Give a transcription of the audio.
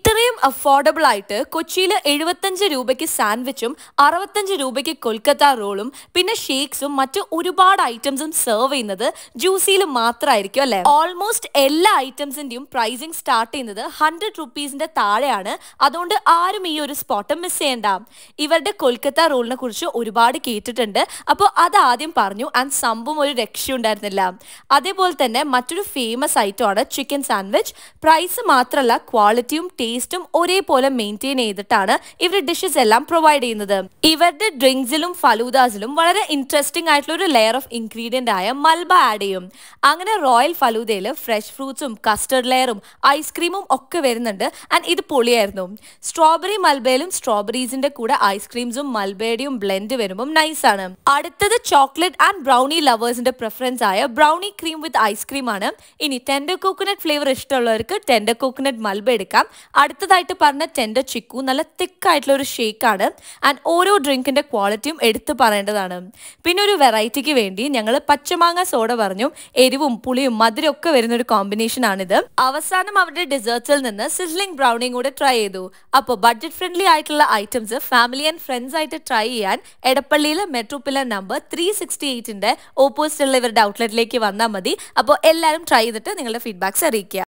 ഇത്രയും അഫോർഡബിൾ ആയിട്ട് കൊച്ചിയിൽ എഴുപത്തഞ്ച് രൂപയ്ക്ക് സാൻഡ്വിച്ചും അറുപത്തഞ്ച് രൂപയ്ക്ക് കൊൽക്കത്ത റോളും പിന്നെ ഷേക്സും മറ്റു ഒരുപാട് ഐറ്റംസും സെർവ് ചെയ്യുന്നത് ജ്യൂസിയിൽ മാത്രമായിരിക്കും അല്ലെ ഓൾമോസ്റ്റ് എല്ലാ ഐറ്റംസിന്റെയും പ്രൈസിങ് സ്റ്റാർട്ട് ചെയ്യുന്നത് ഹൺഡ്രഡ് റുപ്പീസിന്റെ താഴെയാണ് അതുകൊണ്ട് ആരും ഈ ഒരു സ്പോട്ട് മിസ് ചെയ്യണ്ട ഇവരുടെ കൊൽക്കത്ത റോളിനെ കുറിച്ച് ഒരുപാട് കേട്ടിട്ടുണ്ട് അപ്പോൾ അത് ആദ്യം പറഞ്ഞു ആൻഡ് സംഭവം ഒരു രക്ഷയുണ്ടായിരുന്നില്ല അതേപോലെ തന്നെ മറ്റൊരു ഫേമസ് ഐറ്റമാണ് ചിക്കൻ സാൻഡ്വിച്ച് പ്രൈസ് മാത്രമല്ല ക്വാളിറ്റിയും ടേസ്റ്റും ഒരേപോലെ മെയിൻറ്റെയിൻ ചെയ്തിട്ടാണ് ഇവർ ഡിഷസ് എല്ലാം പ്രൊവൈഡ് ചെയ്യുന്നത് ഇവരുടെ ഡ്രിങ്ക്സിലും ഫലൂദാസിലും വളരെ ഇൻട്രസ്റ്റിംഗ് ആയിട്ടുള്ള ഒരു ലെയർ ഓഫ് ഇൻഗ്രീഡിയന്റ് ആയ മൽബ ആഡ് ചെയ്യും അങ്ങനെ റോയൽ ഫലൂദയിൽ ഫ്രഷ് ഫ്രൂട്ട്സും കസ്റ്റർഡ് ലെയറും ഐസ്ക്രീമും ഒക്കെ വരുന്നുണ്ട് ആൻഡ് ഇത് പൊളിയായിരുന്നു സ്ട്രോബെറി മൽബയിലും സ്ട്രോബെറീസിന്റെ കൂടെ ഐസ്ക്രീംസും മൽബയുടെയും ബ്ലെൻഡ് വരുമ്പോൾ നൈസാണ് അടുത്തത് ചോക്ലേറ്റ് ആൻഡ് ബ്രൗണി ലവേഴ്സിന്റെ പ്രിഫറൻസ് ആയ ബ്രൗണി ക്രീം വിത്ത് ഐസ്ക്രീം ആണ് ഇനി ടെൻഡർ കോക്കനട്ട് ഫ്ലേവർ ഇഷ്ടമുള്ളവർക്ക് ടെൻഡർ കോക്കനട്ട് മൽബ എടുക്കാം അടുത്തതായിട്ട് പറഞ്ഞ ടെൻഡർ ചിക്കു നല്ല തിക്കായിട്ടുള്ള ഒരു ഷേക്കാണ് ആൻഡ് ഓരോ ഡ്രിങ്കിന്റെ ക്വാളിറ്റിയും എടുത്തു പറയേണ്ടതാണ് പിന്നെ ഒരു വെറൈറ്റിക്ക് വേണ്ടി ഞങ്ങൾ പച്ചമാങ്ങ സോഡ പറഞ്ഞു എരിവും പുളിയും മധുരം ഒക്കെ വരുന്ന ഒരു കോമ്പിനേഷൻ ആണിത് അവസാനം അവരുടെ ഡെസേർട്സിൽ നിന്ന് സിസ്ലിംഗ് ബ്രൗണിയും കൂടെ ട്രൈ ചെയ്തു അപ്പോൾ ബഡ്ജറ്റ് ഫ്രണ്ട്ലി ആയിട്ടുള്ള ഐറ്റംസ് ഫാമിലി ആൻഡ് ഫ്രണ്ട്സ് ആയിട്ട് ട്രൈ ചെയ്യാൻ എടപ്പള്ളിയിലെ metro pillar number three sixty എയ്റ്റിന്റെ ഓപ്പോസിറ്റുള്ള ഇവരുടെ ഔട്ട്ലെറ്റിലേക്ക് വന്നാൽ മതി അപ്പോൾ എല്ലാവരും ട്രൈ ചെയ്തിട്ട് നിങ്ങളുടെ ഫീഡ്ബാക്സ് അറിയിക്കുക